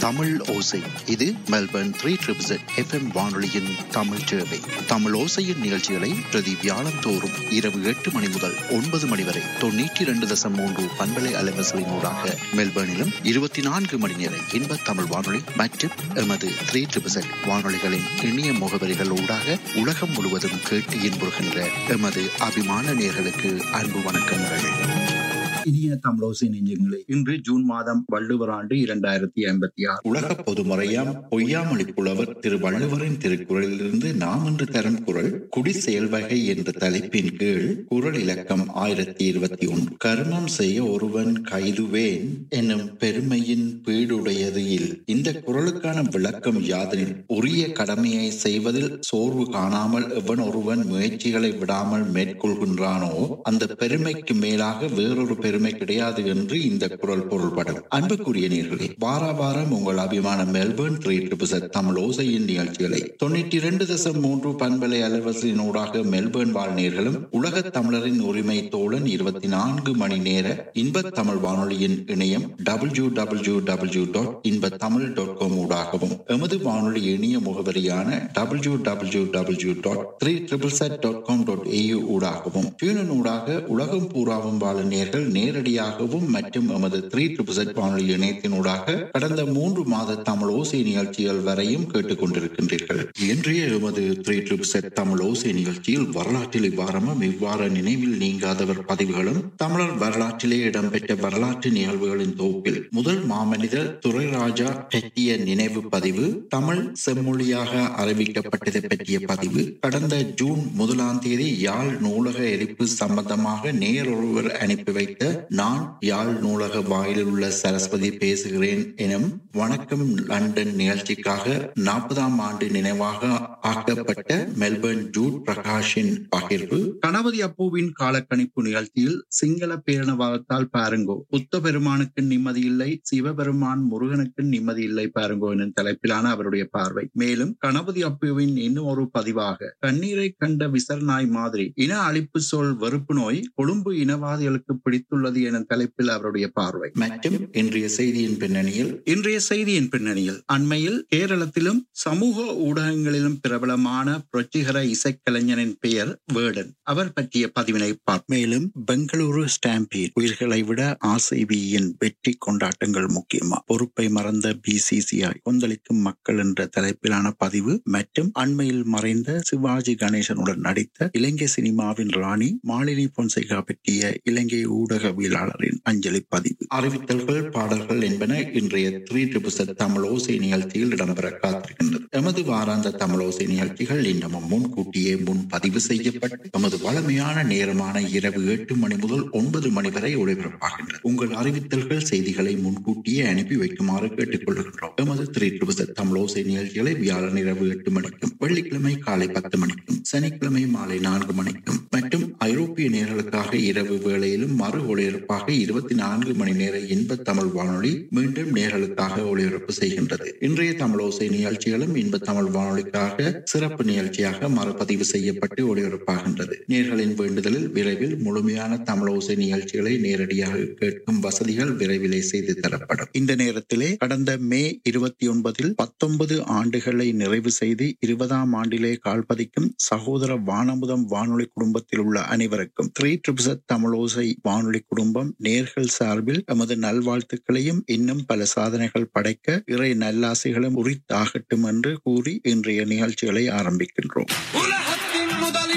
தமிழ் ஓசை இது Melbourne three triple FM வானொலியின் தமிழ் சேவை தமிழ் ஓசையின் நிகழ்ச்சிகளை பிரதி வியாழந்தோறும் இரவு எட்டு மணி முதல் ஒன்பது மணி வரை தொண்ணூற்றி இரண்டு தசம் மூன்று பண்பலை அலைவசலின் ஊடாக மெல்பர்னிலும் இருபத்தி நான்கு மணி நேர இன்ப தமிழ் வானொலி மற்றும் எமது த்ரீ ட்ரிபிள் வானொலிகளின் இணைய முகவரிகள் ஊடாக உலகம் முழுவதும் கேட்டு இன்புறுகின்ற எமது அபிமான நேர்களுக்கு அன்பு வணக்கங்கள் இனிய தமிழோசை நெஞ்சங்களே இன்று ஜூன் மாதம் வள்ளுவர் ஆண்டு இரண்டாயிரத்தி ஐம்பத்தி ஆறு உலக பொதுமறையாம் பொய்யாமொழி புலவர் திரு வள்ளுவரின் திருக்குறளிலிருந்து நாம் இன்று தரும் குரல் குடி செயல்வகை என்ற தலைப்பின் கீழ் குரல் இலக்கம் ஆயிரத்தி இருபத்தி ஒன்று கர்மம் செய்ய ஒருவன் கைதுவேன் என்னும் பெருமையின் பீடுடையது இல் இந்த குரலுக்கான விளக்கம் யாதெனில் உரிய கடமையை செய்வதில் சோர்வு காணாமல் எவன் ஒருவன் முயற்சிகளை விடாமல் மேற்கொள்கின்றானோ அந்த பெருமைக்கு மேலாக வேறொரு பெருமை கிடையாது என்று இந்த குரல் பொருள்படும் அன்புக்குரிய நேர்களே வார வாரம் உங்கள் அபிமான மெல்பர்ன் த்ரீ ட்ரிபிள் தமிழ் ஓசையின் நிகழ்ச்சிகளை தொண்ணூற்றி இரண்டு தசம் மூன்று பண்பலை அலைவரிசையினூடாக மெல்பர்ன் வாழ் நேர்களும் உலக தமிழரின் உரிமை தோழன் இருபத்தி நான்கு மணி நேர இன்ப தமிழ் வானொலியின் இணையம் டபிள்யூ டபிள்யூ டபிள்யூ டாட் இன்ப தமிழ் டாட் காம் ஊடாகவும் எமது வானொலி இணைய முகவரியான W W W dot three triple Z dot com dot A U ஊடாகவும் டியூனின் ஊடாக உலகம் பூராவும் வாழும் நேர்கள் நேரடியாகவும் மற்றும் எமது த்ரீ ட்ரிபிள் வானொலி இணையத்தினூடாக கடந்த மூன்று மாத தமிழ் ஓசை நிகழ்ச்சிகள் வரையும் கேட்டுக் கொண்டிருக்கின்றீர்கள் இன்றைய எமது த்ரீ ட்ரிபிள் தமிழ் ஓசை நிகழ்ச்சியில் வரலாற்றில் இவ்வாரமும் இவ்வாறு நினைவில் நீங்காதவர் பதிவுகளும் தமிழர் வரலாற்றிலே இடம்பெற்ற வரலாற்று நிகழ்வுகளின் தொகுப்பில் முதல் மாமனிதர் துரைராஜா பற்றிய நினைவு பதிவு தமிழ் செம்மொழியாக அறிவிக்கப்பட்டதை பற்றிய பதிவு கடந்த ஜூன் முதலாம் தேதி யாழ் நூலக எரிப்பு சம்பந்தமாக நேரொருவர் அனுப்பி வைத்த நான் யாழ் நூலக வாயிலில் உள்ள சரஸ்வதி பேசுகிறேன் எனும் வணக்கம் லண்டன் நிகழ்ச்சிக்காக நாற்பதாம் ஆண்டு நினைவாக ஆக்கப்பட்ட மெல்பர்ன் ஜூட் பிரகாஷின் பகிர்வு கணபதி அப்புவின் காலக்கணிப்பு நிகழ்ச்சியில் சிங்கள பேரணவாதத்தால் பாருங்கோ புத்த பெருமானுக்கு நிம்மதி இல்லை சிவபெருமான் முருகனுக்கு நிம்மதி இல்லை பாருங்கோ எனும் தலைப்பிலான அவருடைய பார்வை மேலும் கணபதி அப்புவின் இன்னும் ஒரு பதிவாக கண்ணீரை கண்ட விசர்நாய் மாதிரி இன அழிப்பு சொல் வெறுப்பு நோய் கொழும்பு இனவாதிகளுக்கு பிடித்துள்ளது எனும் தலைப்பில் அவருடைய பார்வை மற்றும் இன்றைய செய்தியின் பின்னணியில் இன்றைய செய்தியின் பின்னணியில் அண்மையில் கேரளத்திலும் சமூக ஊடகங்களிலும் பிரபலமான புரட்சிகர இசைக்கலைஞரின் பெயர் வேடன் அவர் பற்றிய பதிவினை பார்ப்போம் மேலும் பெங்களூரு ஸ்டாம்பீட் உயிர்களை விட ஆர்சிபியின் வெற்றி கொண்டாட்டங்கள் முக்கியமா பொறுப்பை மறந்த பிசிசிஐ கொந்தளிக்கும் மக்கள் என்ற தலைப்பிலான பதிவு மற்றும் அண்மையில் மறைந்த சிவாஜி கணேசனுடன் நடித்த இலங்கை சினிமாவின் ராணி மாலினி பொன்சேகா பற்றிய இலங்கை ஊடகவியலாளரின் அஞ்சலி பதிவு அறிவித்தல்கள் பாடல்கள் என்பன இன்றைய த்ரீ ட்ரிபிள் தமிழ் ஓசை நிகழ்ச்சியில் இடம்பெற காத்திருக்கின்றது எமது வாராந்த தமிழ் ஓசை நிகழ்ச்சிகள் இன்னமும் முன்கூட்டியே முன் பதிவு செய்யப்பட்டு எமது வளமையான நேரமான இரவு எட்டு மணி முதல் ஒன்பது மணி வரை ஒளிபரப்பாகின்றது உங்கள் அறிவித்தல்கள் செய்திகளை முன்கூட்டியே அனுப்பி வைக்குமாறு கேட்டுக்கொள்கின்றோம் எமது த்ரீ ட்ரிபிள் தமிழ் ஓசை நிகழ்ச்சிகளை வியாழன் இரவு எட்டு மணிக்கும் வெள்ளிக்கிழமை காலை பத்து மணிக்கும் சனிக்கிழமை மாலை நான்கு மணிக்கும் மற்றும் ஐரோப்பிய நேர்களுக்காக இரவு வேளையிலும் மறு ஒளிபரப்பாக இருபத்தி நான்கு மணி நேர இன்ப தமிழ் வானொலி மீண்டும் நேர்களுக்காக ஒளிபரப்பு செய்கின்றது இன்றைய தமிழோசை நிகழ்ச்சிகளும் இன்ப தமிழ் வானொலிக்காக சிறப்பு நிகழ்ச்சியாக மறுபதிவு செய்யப்பட்டு ஒளிபரப்பாகின்றது நேர்களின் வேண்டுதலில் விரைவில் முழுமையான தமிழோசை நிகழ்ச்சிகளை நேரடியாக கேட்கும் வசதிகள் விரைவிலே செய்து தரப்படும் இந்த நேரத்திலே கடந்த மே இருபத்தி ஒன்பதில் பத்தொன்பது ஆண்டுகளை நிறைவு செய்து இருபதாம் ஆண்டிலே கால்பதிக்கும் சகோதர வானமுதம் வானொலி குடும்பத்தில் உள்ள அனைவருக்கும் த்ரீ ட்ரிபிள் தமிழோசை வானொலி குடும்பம் நேர்கள் சார்பில் எமது நல்வாழ்த்துக்களையும் இன்னும் பல சாதனைகள் படைக்க இறை நல்லாசைகளும் உரித்தாகட்டும் என்று கூறி இன்றைய நிகழ்ச்சிகளை ஆரம்பிக்கின்றோம்